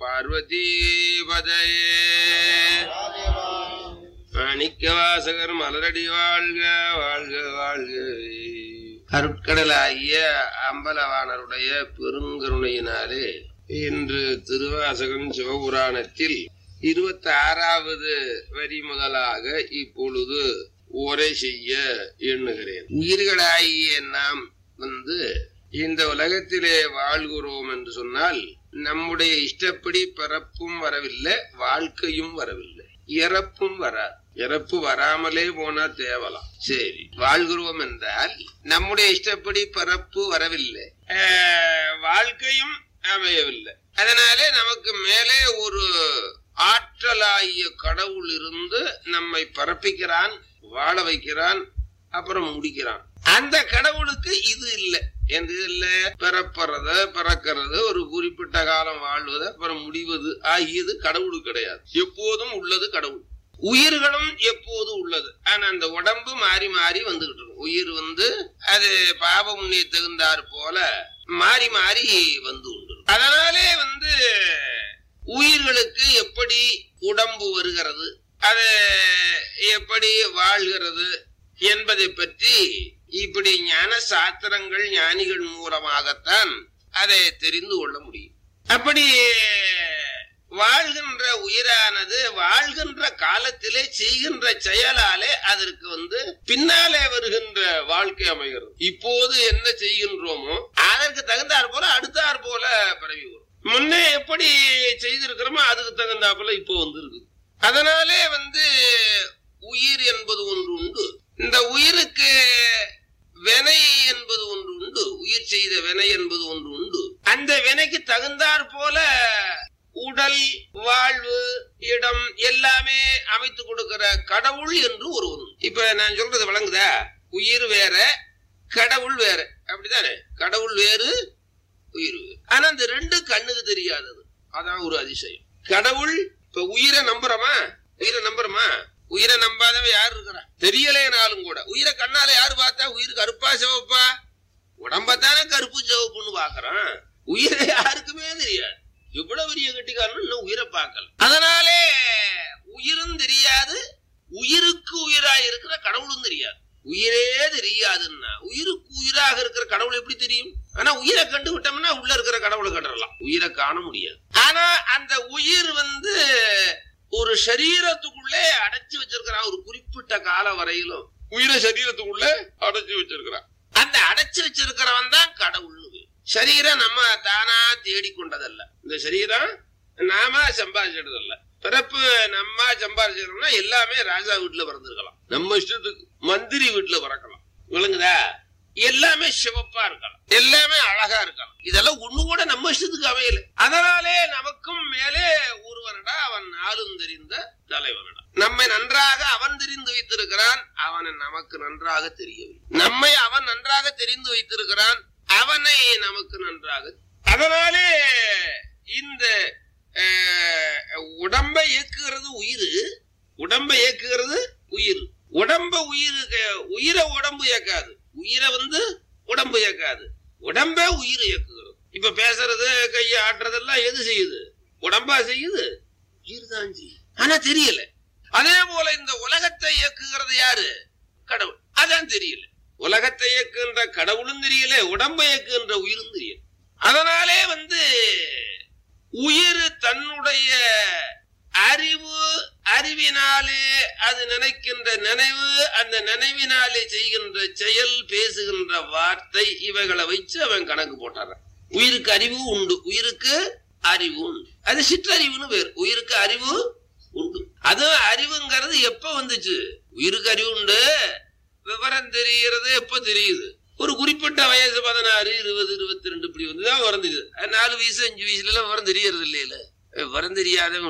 பார்வதி பதையே மாணிக்க வாசகர் மலரடி வாழ்க வாழ்க வாழ்க அருட்கடலாகிய அம்பலவாணருடைய பெருங்கருணையினாலே இன்று திருவாசகன் சிவபுராணத்தில் இருபத்தி ஆறாவது வரி முதலாக இப்பொழுது உரை செய்ய எண்ணுகிறேன் உயிர்களாகிய நாம் வந்து இந்த உலகத்திலே வாழ்கிறோம் என்று சொன்னால் நம்முடைய இஷ்டப்படி பிறப்பும் வரவில்லை வாழ்க்கையும் வரவில்லை இறப்பும் வராது இறப்பு வராமலே போனா தேவலாம் சரி வாழ்கிறோம் என்றால் நம்முடைய இஷ்டப்படி பிறப்பு வரவில்லை ஆஹ், வாழ்க்கையும் அமையவில்லை அதனாலே நமக்கு மேலே ஒரு ஆற்றலாகிய கடவுள் இருந்து நம்மை பரப்பிக்கிறான் வாழ வைக்கிறான் அப்புறம் முடிக்கிறான் அந்த கடவுளுக்கு இது இல்லை என்று இல்ல பிறப்பறது பிறக்கிறது ஒரு குறிப்பிட்ட காலம் வாழ்வது அப்புறம் முடிவது ஆகியது கடவுள் கிடையாது எப்போதும் உள்ளது கடவுள் உயிர்களும் எப்போது உள்ளது ஆனா அந்த உடம்பு மாறி மாறி வந்துகிட்டு இருக்கும் உயிர் வந்து அது பாவ முன்னே தகுந்தாற் போல மாறி மாறி வந்து உண்டு அதனாலே வந்து உயிர்களுக்கு எப்படி உடம்பு வருகிறது அது எப்படி வாழ்கிறது என்பதை பற்றி இப்படி ஞான சாத்திரங்கள் ஞானிகள் மூலமாகத்தான் அதை தெரிந்து கொள்ள முடியும் அப்படி வாழ்கின்ற உயிரானது வாழ்கின்ற காலத்திலே செய்கின்ற செயலாலே அதற்கு வந்து பின்னாலே வருகின்ற வாழ்க்கை அமைகிறது இப்போது என்ன செய்கின்றோமோ அதற்கு தகுந்தாற் போல அடுத்தாற் போல பரவி வரும் முன்னே எப்படி செய்திருக்கிறோமோ அதுக்கு தகுந்தாப்புல இப்போ வந்து இருக்குது அதனாலே வந்து உயிர் என்பது ஒன்று உண்டு இந்த உயிருக்கு வினை என்பது ஒன்று உண்டு உயிர் செய்த வினை என்பது ஒன்று உண்டு அந்த வினைக்கு தகுந்தாற் போல உடல் வாழ்வு இடம் எல்லாமே அமைத்து கொடுக்கிற கடவுள் என்று ஒருவன் உண்டு. இப்ப நான் சொல்றது விளங்குதா உயிர் வேற கடவுள் வேற அப்படித்தானே கடவுள் வேறு உயிர் வேறு ஆனா அந்த ரெண்டு கண்ணுக்கு தெரியாதது அதான் ஒரு அதிசயம் கடவுள் இப்ப உயிரை நம்புறோமா உயிரை நம்புறோமா உயிரை நம்பாதவன் யாரு இருக்கிறா தெரியலேனாலும் கூட உயிரை கண்ணால யாரு பார்த்தா உயிர் கருப்பா சிவப்பா உடம்பத்தானே கருப்பு சிவப்புன்னு பாக்குறான் உயிரை யாருக்குமே தெரியாது எவ்வளவு பெரிய கட்டிக்காரன் இன்னும் உயிரை பார்க்கல அதனாலே உயிரும் தெரியாது உயிருக்கு உயிரா இருக்கிற கடவுளும் தெரியாது உயிரே தெரியாதுன்னா உயிருக்கு உயிராக இருக்கிற கடவுள் எப்படி தெரியும் ஆனா உயிரை கண்டு விட்டோம்னா உள்ள இருக்கிற கடவுளை கண்டுடலாம் உயிரை காண முடியாது ஆனா அந்த உயிர் வந்து ஒரு சரீரத்துக்குள்ளே அடைச்சு வச்சிருக்கிறான் ஒரு குறிப்பிட்ட கால வரையிலும் உயிரை சரீரத்துக்குள்ள அடைச்சு வச்சிருக்கிறான் அந்த அடைச்சு வச்சிருக்கிறவன் தான் கடவுள்னு பேரு. சரீரம் நம்ம தானா தேடிக்கொண்டதல்ல இந்த சரீரம் நாம சம்பாதிச்சதல்ல பிறப்பு நம்ம சம்பாதிச்சிருக்கோம்னா எல்லாமே ராஜா வீட்டுல பிறந்திருக்கலாம் நம்ம இஷ்டத்துக்கு மந்திரி வீட்டுல பிறக்கலாம் விளங்குதா எல்லாமே சிவப்பா இருக்கலாம் எல்லாமே அழகா இருக்கலாம் இதெல்லாம் ஒண்ணு கூட நம்ம இஷ்டத்துக்கு அமையல அதனாலே நமக்கும் மேலே ஒருவனடா அவன் நாளும் தெரிந்த தலைவனடா நம்மை நன்றாக அவன் தெரிந்து வைத்திருக்கிறான் அவனை நமக்கு நன்றாக தெரியவில்லை நம்மை அவன் நன்றாக தெரிந்து வைத்திருக்கிறான் அவனை நமக்கு நன்றாக அதனாலே இந்த அஹ், உடம்பை இயக்குகிறது உயிர் உடம்பை இயக்குகிறது உயிர் உடம்ப உயிருக்கு உயிரை உடம்பு இயக்காது உயிரை வந்து உடம்பு இயக்காது உடம்பே உயிர் இயக்குகிறது இப்ப பேசுறது கையை ஆட்டுறதெல்லாம் எது செய்யுது உடம்பா செய்யுது உயிர் தான் செய்யுது ஆனா தெரியல அதே போல இந்த உலகத்தை இயக்குகிறது யாரு கடவுள் அதான் தெரியல உலகத்தை இயக்குகின்ற கடவுளும் தெரியல உடம்பை இயக்குகின்ற உயிரும் தெரியல அதனாலே வந்து உயிர் தன்னுடைய அறிவு அறிவினாலே அது நினைக்கின்ற நினைவு அந்த நினைவினாலே செய்கின்ற செயல் பேசுகின்ற வார்த்தை இவைகளை வச்சு அவன் கணக்கு போட்டாரான் உயிருக்கு அறிவு உண்டு உயிருக்கு அறிவு உண்டு அது சிற்றறிவுன்னு பேர் உயிருக்கு அறிவு உண்டு அது அறிவுங்கிறது எப்ப வந்துச்சு உயிருக்கு அறிவு உண்டு விவரம் தெரிகிறது எப்ப தெரியுது ஒரு குறிப்பிட்ட வயசு பதினாறு இருபது இருபத்தி ரெண்டு இப்படி வந்துதான் விவரம் தெரியுது அது நாலு வயசு அஞ்சு வயசுல எல்லாம் விவரம் தெரியறது இல்லையில விவரம் தெரியாதவன்